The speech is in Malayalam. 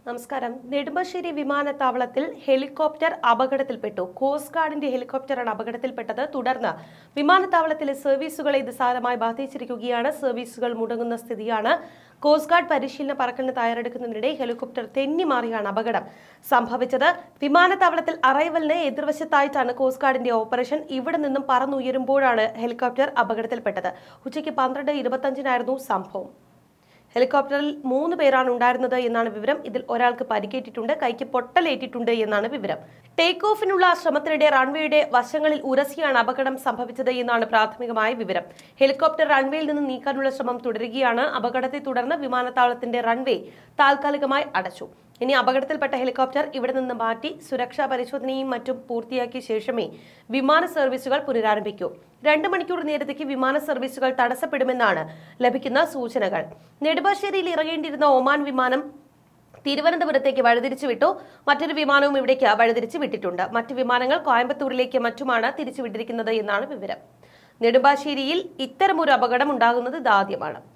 നമസ്കാരം നെടുമ്പാശ്ശേരി വിമാനത്താവളത്തിൽ ഹെലികോപ്റ്റർ അപകടത്തിൽപ്പെട്ടു കോസ്റ്റ് ഗാർഡിന്റെ ഹെലികോപ്റ്ററാണ് അപകടത്തിൽപ്പെട്ടത് തുടർന്ന് വിമാനത്താവളത്തിലെ സർവീസുകളെ ഇത് സാരമായി ബാധിച്ചിരിക്കുകയാണ് സർവീസുകൾ മുടങ്ങുന്ന സ്ഥിതിയാണ് കോസ്റ്റ് ഗാർഡ് പരിശീലന പറക്കലിന് തയ്യാറെടുക്കുന്നതിനിടെ ഹെലികോപ്റ്റർ തെന്നിമാറിയാണ് അപകടം സംഭവിച്ചത് വിമാനത്താവളത്തിൽ അറൈവലിന് എതിർവശത്തായിട്ടാണ് കോസ്റ്റ് ഗാർഡിന്റെ ഓപ്പറേഷൻ ഇവിടെ നിന്നും പറന്നുയരുമ്പോഴാണ് ഹെലികോപ്റ്റർ അപകടത്തിൽപ്പെട്ടത് ഉച്ചയ്ക്ക് പന്ത്രണ്ട് ഇരുപത്തഞ്ചിനായിരുന്നു സംഭവം ഹെലികോപ്റ്ററിൽ മൂന്ന് പേരാണ് ഉണ്ടായിരുന്നത് എന്നാണ് വിവരം ഇതിൽ ഒരാൾക്ക് പരിക്കേറ്റിട്ടുണ്ട് കൈക്ക് പൊട്ടലേറ്റിട്ടുണ്ട് എന്നാണ് വിവരം ടേക്ക് ഓഫിനുള്ള ശ്രമത്തിനിടെ റൺവേയുടെ വശങ്ങളിൽ ഉരസിയാണ് അപകടം സംഭവിച്ചത് എന്നാണ് പ്രാഥമികമായ വിവരം ഹെലികോപ്റ്റർ റൺവേയിൽ നിന്ന് നീക്കാനുള്ള ശ്രമം തുടരുകയാണ് അപകടത്തെ തുടർന്ന് വിമാനത്താവളത്തിന്റെ റൺവേ താൽക്കാലികമായി അടച്ചു ഇനി അപകടത്തിൽപ്പെട്ട ഹെലികോപ്റ്റർ ഇവിടെ നിന്ന് മാറ്റി സുരക്ഷാ പരിശോധനയും മറ്റും പൂർത്തിയാക്കിയ ശേഷമേ വിമാന സർവീസുകൾ പുനരാരംഭിക്കൂ രണ്ട് മണിക്കൂർ നേരത്തേക്ക് വിമാന സർവീസുകൾ തടസ്സപ്പെടുമെന്നാണ് ലഭിക്കുന്ന സൂചനകൾ നെടുമ്പാശ്ശേരിയിൽ ഇറങ്ങേണ്ടിയിരുന്ന ഒമാൻ വിമാനം തിരുവനന്തപുരത്തേക്ക് വഴിതിരിച്ചു വിട്ടു മറ്റൊരു വിമാനവും ഇവിടേക്ക് വഴിതിരിച്ചു വിട്ടിട്ടുണ്ട് മറ്റ് വിമാനങ്ങൾ കോയമ്പത്തൂരിലേക്ക് മറ്റുമാണ് തിരിച്ചുവിട്ടിരിക്കുന്നത് എന്നാണ് വിവരം നെടുമ്പാശ്ശേരിയിൽ ഇത്തരമൊരു അപകടം ഉണ്ടാകുന്നത് ഇതാദ്യമാണ്